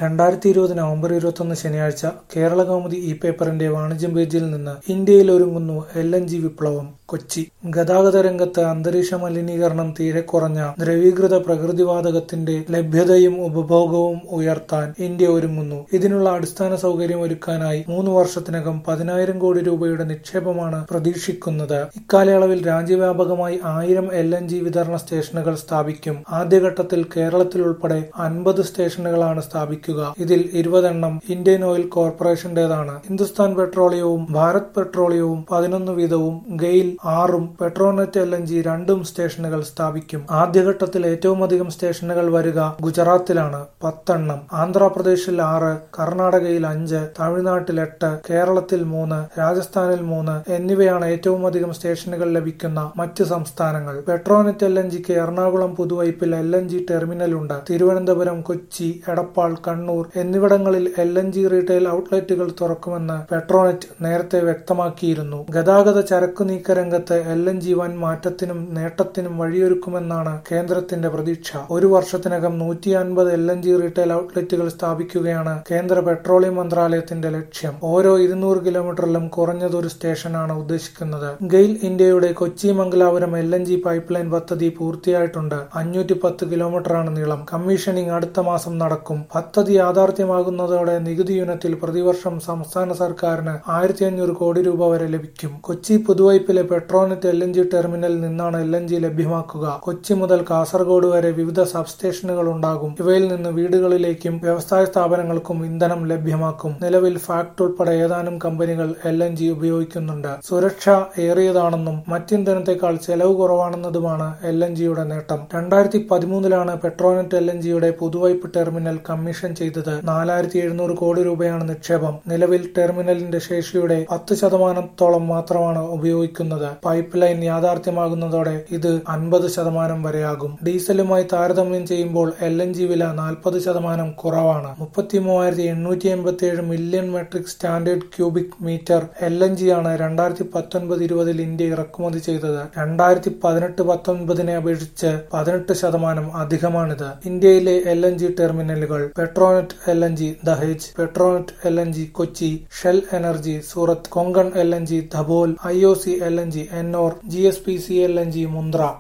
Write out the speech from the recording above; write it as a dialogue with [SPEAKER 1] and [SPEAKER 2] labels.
[SPEAKER 1] രണ്ടായിരത്തി ഇരുപത് നവംബർ ഇരുപത്തൊന്ന് ശനിയാഴ്ച കേരളകൗമുദി ഇ പേപ്പറിന്റെ വാണിജ്യം പേജിൽ നിന്ന് ഇന്ത്യയിൽ ഒരുങ്ങുന്നു എൽ എൻ ജി വിപ്ലവം കൊച്ചി ഗതാഗത രംഗത്ത് അന്തരീക്ഷ മലിനീകരണം തീരെ കുറഞ്ഞ ദ്രവീകൃത പ്രകൃതിവാതകത്തിന്റെ ലഭ്യതയും ഉപഭോഗവും ഉയർത്താൻ ഇന്ത്യ ഒരുങ്ങുന്നു ഇതിനുള്ള അടിസ്ഥാന സൗകര്യം ഒരുക്കാനായി മൂന്ന് വർഷത്തിനകം പതിനായിരം കോടി രൂപയുടെ നിക്ഷേപമാണ് പ്രതീക്ഷിക്കുന്നത് ഇക്കാലയളവിൽ രാജ്യവ്യാപകമായി ആയിരം എൽ എൻ ജി വിതരണ സ്റ്റേഷനുകൾ സ്ഥാപിക്കും ആദ്യഘട്ടത്തിൽ കേരളത്തിൽ ഉൾപ്പെടെ അൻപത് സ്റ്റേഷനുകളാണ് സ്ഥാപിക്കുക ഇതിൽ ഇരുപതെണ്ണം ഇന്ത്യൻ ഓയിൽ കോർപ്പറേഷന്റേതാണ് ഹിന്ദുസ്ഥാൻ പെട്രോളിയവും ഭാരത് പെട്രോളിയവും പതിനൊന്ന് വീതവും ഗെയിൽ ആറും പെട്രോനെറ്റ് എൽ എൻ ജി രണ്ടും സ്റ്റേഷനുകൾ സ്ഥാപിക്കും ആദ്യഘട്ടത്തിൽ ഏറ്റവും അധികം സ്റ്റേഷനുകൾ വരിക ഗുജറാത്തിലാണ് പത്തെണ്ണം ആന്ധ്രാപ്രദേശിൽ ആറ് കർണാടകയിൽ അഞ്ച് തമിഴ്നാട്ടിൽ എട്ട് കേരളത്തിൽ മൂന്ന് രാജസ്ഥാനിൽ മൂന്ന് എന്നിവയാണ് ഏറ്റവും അധികം സ്റ്റേഷനുകൾ ലഭിക്കുന്ന മറ്റ് സംസ്ഥാനങ്ങൾ പെട്രോനെറ്റ് എൽ എൻ ജിക്ക് എറണാകുളം പുതുവൈപ്പിൽ എൽ എൻ ജി ടെർമിനലുണ്ട് തിരുവനന്തപുരം കൊച്ചി എടപ്പാൾ കണ്ണൂർ എന്നിവിടങ്ങളിൽ എൽ എൻ ജി റീറ്റെയിൽ ഔട്ട്ലെറ്റുകൾ തുറക്കുമെന്ന് പെട്രോനെറ്റ് നേരത്തെ വ്യക്തമാക്കിയിരുന്നു ഗതാഗത ചരക്കു നീക്ക രംഗത്ത് എൽ എൻ ജി വൻ മാറ്റത്തിനും നേട്ടത്തിനും വഴിയൊരുക്കുമെന്നാണ് കേന്ദ്രത്തിന്റെ പ്രതീക്ഷ ഒരു വർഷത്തിനകം നൂറ്റി അൻപത് എൽ എൻ ജി റീറ്റെയിൽ ഔട്ട്ലെറ്റുകൾ സ്ഥാപിക്കുകയാണ് കേന്ദ്ര പെട്രോളിയം മന്ത്രാലയത്തിന്റെ ലക്ഷ്യം ഓരോ ഇരുന്നൂറ് കിലോമീറ്ററിലും കുറഞ്ഞതൊരു സ്റ്റേഷനാണ് ഉദ്ദേശിക്കുന്നത് ഗെയിൽ ഇന്ത്യയുടെ Kochi Mangalapuram L N G pipe line പദ്ധതി പൂർത്തിയായിട്ടുണ്ട് അഞ്ഞൂറ്റി പത്ത് കിലോമീറ്ററാണ് നീളം കമ്മീഷനിംഗ് അടുത്ത മാസം നടക്കും പദ്ധതി യാഥാർത്ഥ്യമാകുന്നതോടെ നികുതി യൂണിറ്റിൽ പ്രതിവർഷം സംസ്ഥാന സർക്കാരിന് ആയിരത്തി അഞ്ഞൂറ് കോടി രൂപ വരെ ലഭിക്കും കൊച്ചി പുതുവൈപ്പിലെ പെട്രോനെറ്റ് എൽ എൻ ജി ടെർമിനലിൽ നിന്നാണ് എൽ എൻ ജി ലഭ്യമാക്കുക കൊച്ചി മുതൽ കാസർഗോഡ് വരെ വിവിധ സബ്സ്റ്റേഷനുകൾ ഉണ്ടാകും ഇവയിൽ നിന്ന് വീടുകളിലേക്കും വ്യവസായ സ്ഥാപനങ്ങൾക്കും ഇന്ധനം ലഭ്യമാക്കും നിലവിൽ ഫാക്ട് ഉൾപ്പെടെ ഏതാനും കമ്പനികൾ എൽ എൻ ജി ഉപയോഗിക്കുന്നുണ്ട് സുരക്ഷ ഏറിയതാണെന്നും മറ്റിന്ധനത്തെക്കാൾ ചെലവ് കുറവാണെന്നതുമാണ് എൽ എൻ ജിയുടെ നേട്ടം രണ്ടായിരത്തി പതിമൂന്നിലാണ് പെട്രോനെറ്റ് എൽ എൻ ജിയുടെ പുതുവൈപ്പ് ടെർമിനൽ കമ്മീഷൻ ചെയ്തത് നാലായിരത്തി എഴുന്നൂറ് കോടി രൂപയാണ് നിക്ഷേപം നിലവിൽ ടെർമിനലിന്റെ ശേഷിയുടെ പത്ത് ശതമാനത്തോളം മാത്രമാണ് ഉപയോഗിക്കുന്നത് പൈപ്പ് ലൈൻ യാഥാർത്ഥ്യമാകുന്നതോടെ ഇത് അൻപത് ശതമാനം വരെയാകും ഡീസലുമായി താരതമ്യം ചെയ്യുമ്പോൾ എൽ എൻ ജി വില നാൽപ്പത് ശതമാനം കുറവാണ് മുപ്പത്തി മൂവായിരത്തി എണ്ണൂറ്റി എൺപത്തി ഏഴ് million metric standard cubic metre L N G ആണ് രണ്ടായിരത്തി പത്തൊൻപത് ഇരുപതിൽ ഇന്ത്യ ഇറക്കുമതി ചെയ്തത് രണ്ടായിരത്തി പതിനെട്ട് പത്തൊൻപതിനെ അപേക്ഷിച്ച് പതിനെട്ട് ശതമാനം അധികമാണിത് ഇന്ത്യയിലെ എൽ എൻ ജി ടെർമിനലുകൾ Petronet L N G Dahej Petronet L N G Kochi Shell energy Surat Konkan L N G Dabhol I O C L N G Ennore G S P C L N G Mundra